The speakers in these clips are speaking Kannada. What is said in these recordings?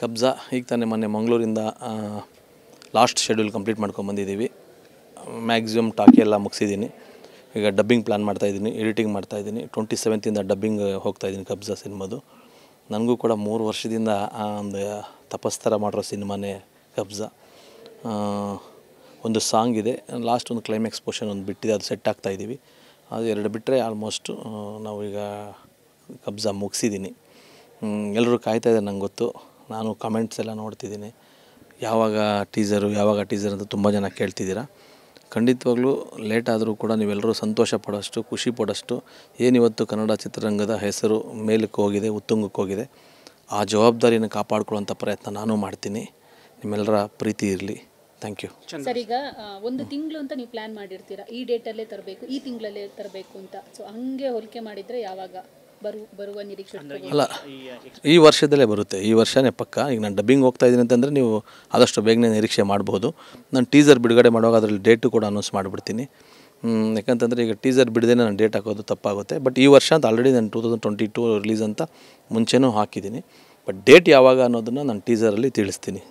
ಕಬ್ಜಾ ಈಗ ತಾನೇ ಮೊನ್ನೆ ಮಂಗಳೂರಿಂದ ಲಾಸ್ಟ್ ಶೆಡ್ಯೂಲ್ ಕಂಪ್ಲೀಟ್ ಮಾಡ್ಕೊಂಬಂದಿದ್ದೀವಿ ಮ್ಯಾಕ್ಸಿಮಮ್ ಟಾಕಿ ಎಲ್ಲ ಮುಗಿಸಿದ್ದೀನಿ ಈಗ ಡಬ್ಬಿಂಗ್ ಪ್ಲ್ಯಾನ್ ಮಾಡ್ತಾಯಿದ್ದೀನಿ ಎಡಿಟಿಂಗ್ ಮಾಡ್ತಾಯಿದ್ದೀನಿ ಟ್ವೆಂಟಿ ಸೆವೆಂತಿಂದ ಡಬ್ಬಿಂಗ್ ಹೋಗ್ತಾಯಿದ್ದೀನಿ ಕಬ್ಜಾ ಸಿನಿಮಾದು ನನಗೂ ಕೂಡ ಮೂರು ವರ್ಷದಿಂದ ಆ ಒಂದು ತಪಸ್ತರ ಮಾಡಿರೋ ಸಿನಿಮಾನೇ ಕಬ್ಜಾ ಆ, ಒಂದು ಸಾಂಗ್ ಇದೆ ಲಾಸ್ಟ್ ಒಂದು ಕ್ಲೈಮ್ಯಾಕ್ಸ್ ಪೋರ್ಷನ್ ಒಂದು ಬಿಟ್ಟಿದೆ ಅದು ಸೆಟ್ ಆಗ್ತಾಯಿದ್ದೀವಿ ಅದು ಎರಡು ಬಿಟ್ಟರೆ ಆಲ್ಮೋಸ್ಟು ನಾವೀಗ ಕಬ್ಜಾ ಮುಗಿಸಿದ್ದೀನಿ ಎಲ್ಲರೂ ಕಾಯ್ತಾ ಇದ್ದಾರೆ ನಂಗೆ ಗೊತ್ತು ನಾನು ಕಮೆಂಟ್ಸ್ ಎಲ್ಲ ನೋಡ್ತಿದ್ದೀನಿ ಯಾವಾಗ ಟೀಸರು ಯಾವಾಗ ಟೀಸರ್ ಅಂತ ತುಂಬ ಜನ ಕೇಳ್ತಿದ್ದೀರಾ ಖಂಡಿತವಾಗ್ಲೂ ಲೇಟ್ ಆದರೂ ಕೂಡ ನೀವೆಲ್ಲರೂ ಸಂತೋಷ ಪಡೋಷ್ಟು ಖುಷಿ ಪಡೋಷ್ಟು ಏನಿವತ್ತು ಕನ್ನಡ ಚಿತ್ರರಂಗದ ಹೆಸರು ಮೇಲಕ್ಕೆ ಹೋಗಿದೆ ಉತ್ತುಂಗಕ್ಕೆ ಹೋಗಿದೆ ಆ ಜವಾಬ್ದಾರಿನ ಕಾಪಾಡ್ಕೊಳ್ಳೋಂಥ ಪ್ರಯತ್ನ ನಾನು ಮಾಡ್ತೀನಿ ನಿಮ್ಮೆಲ್ಲರ ಪ್ರೀತಿ ಇರಲಿ ಥ್ಯಾಂಕ್ ಯು ಸರ್ ಈಗ ಆ, ಒಂದು ತಿಂಗಳು ಅಂತ ನೀವು ಪ್ಲಾನ್ ಮಾಡಿರ್ತೀರಾ ಈ ಡೇಟಲ್ಲೇ ತರಬೇಕು ಈ ತಿಂಗಳಲ್ಲೇ ತರಬೇಕು ಅಂತ ಸೊ ಹಂಗೆ ಹೋಲಿಕೆ ಮಾಡಿದರೆ ಯಾವಾಗ ಬರು ಬರುವ ನಿರೀಕ್ಷೆ ಇಟ್ಕೋಬೋದು? ಅಲ್ಲ ಈ ವರ್ಷದಲ್ಲೇ ಬರುತ್ತೆ ಈ ವರ್ಷನೇ ಪಕ್ಕ ಈಗ ನಾನು ಡಬ್ಬಿಂಗ್ ಹೋಗ್ತಾ ಇದ್ದೀನಿ ಅಂತಂದರೆ ನೀವು ಆದಷ್ಟು ಬೇಗನೆ ನಿರೀಕ್ಷೆ ಮಾಡ್ಬೋದು ನಾನು ಟೀಸರ್ ಬಿಡುಗಡೆ ಮಾಡುವಾಗ ಅದರಲ್ಲಿ ಡೇಟು ಕೂಡ ಅನೌನ್ಸ್ ಮಾಡಿಬಿಡ್ತೀನಿ ಹ್ಮ್, ಯಾಕಂತಂದರೆ ಈಗ ಟೀಸರ್ ಬಿಡದೇ ನಾನು ಡೇಟ್ ಹಾಕೋದು ತಪ್ಪಾಗುತ್ತೆ ಬಟ್ ಈ ವರ್ಷ ಅಂತ ಆಲ್ರೆಡಿ ನಾನು two thousand twenty two release ಅಂತ ಮುಂಚೆನೂ ಹಾಕಿದ್ದೀನಿ ಬಟ್ ಡೇಟ್ ಯಾವಾಗ ಅನ್ನೋದನ್ನು ನಾನು ಟೀಸರಲ್ಲಿ ತಿಳಿಸ್ತೀನಿ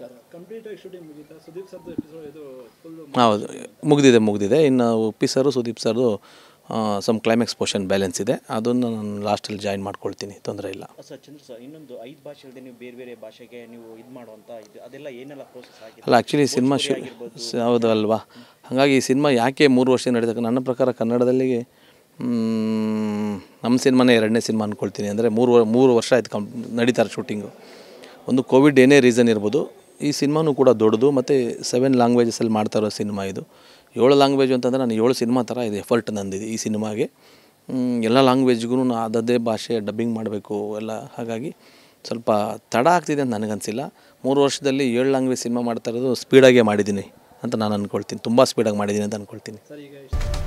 ಹೌದು ಮುಗಿದಿದೆ ಮುಗಿದಿದೆ ಇನ್ನು ಉಪ್ಪಿ ಸರು ಸುದೀಪ್ ಸರ್ದು ಸಮ್ ಕ್ಲೈಮ್ಯಾಕ್ಸ್ ಪೋರ್ಷನ್ ಬ್ಯಾಲೆನ್ಸ್ ಇದೆ ಅದನ್ನು ನಾನು ಲಾಸ್ಟಲ್ಲಿ ಜಾಯಿನ್ ಮಾಡ್ಕೊಳ್ತೀನಿ ತೊಂದರೆ ಇಲ್ಲ ಸರ್ ಚಂದ್ರ ಸರ್ ಇನ್ನೊಂದು ಐದು ಭಾಷೆ ಇಲ್ಲದೆ ನೀವು ಬೇರೆ ಬೇರೆ ಭಾಷೆಗೆ ನೀವು ಇದು ಮಾಡುವಂಥ ಇದು ಅದೆಲ್ಲ ಏನೆಲ್ಲ ಪ್ರೋಸೆಸ್ ಆಗಿದೆ ಅಲ್ಲ ಆ್ಯಕ್ಚುಲಿ ಸಿನಿಮಾ ಶೂ ಸ- ಹೌದು ಅಲ್ವಾ ಹಾಗಾಗಿ ಈ ಸಿನಿಮಾ ಯಾಕೆ ಮೂರು ವರ್ಷ ನಡೀತಕ್ಕ ನನ್ನ ಪ್ರಕಾರ ಕನ್ನಡದಲ್ಲಿ ಮ್, ನಮ್ಮ ಸಿನಿಮಾನೇ ಎರಡನೇ ಸಿನಿಮಾ ಅಂದ್ಕೊಳ್ತೀನಿ ಅಂದರೆ ಮೂರು ವರ್- ಮೂರು ವರ್ಷ ಆಯ್ತು ಕಂ ನಡೀತಾರೆ ಶೂಟಿಂಗು ಒಂದು ಕೋವಿಡ್ ಏನೇ ರೀಸನ್ ಇರ್ಬೋದು ಈ ಸಿನಿಮಾನೂ ಕೂಡ ದೊಡ್ಡದು ಮತ್ತು ಸೆವೆನ್ ಲ್ಯಾಂಗ್ವೇಜಸಲ್ಲಿ ಮಾಡ್ತಾ ಇರೋ ಸಿನಿಮಾ ಇದು ಏಳು ಲ್ಯಾಂಗ್ವೇಜ್ ಅಂತಂದರೆ ನಾನು ಏಳು ಸಿನಿಮಾ ಥರ ಇದು ಎಫರ್ಟ್ ನಂದಿದೆ ಈ ಸಿನಿಮಾಗೆ ಮ್, ಎಲ್ಲ ಲ್ಯಾಂಗ್ವೇಜ್ಗೂ ಅದದೇ ಭಾಷೆ ಡಬ್ಬಿಂಗ್ ಮಾಡಬೇಕು ಎಲ್ಲ ಹಾಗಾಗಿ ಸ್ವಲ್ಪ ತಡ ಆಗ್ತಿದೆ ಅಂತ ನನಗನ್ಸಿಲ್ಲ ಮೂರು ವರ್ಷದಲ್ಲಿ ಏಳು ಲ್ಯಾಂಗ್ವೇಜ್ ಸಿನಿಮಾ ಮಾಡ್ತಾ ಇರೋದು ಸ್ಪೀಡಾಗೇ ಮಾಡಿದ್ದೀನಿ ಅಂತ ನಾನು ಅಂದ್ಕೊಳ್ತೀನಿ ತುಂಬ ಸ್ಪೀಡಾಗಿ ಮಾಡಿದ್ದೀನಿ ಅಂತ ಅಂದ್ಕೊಳ್ತೀನಿ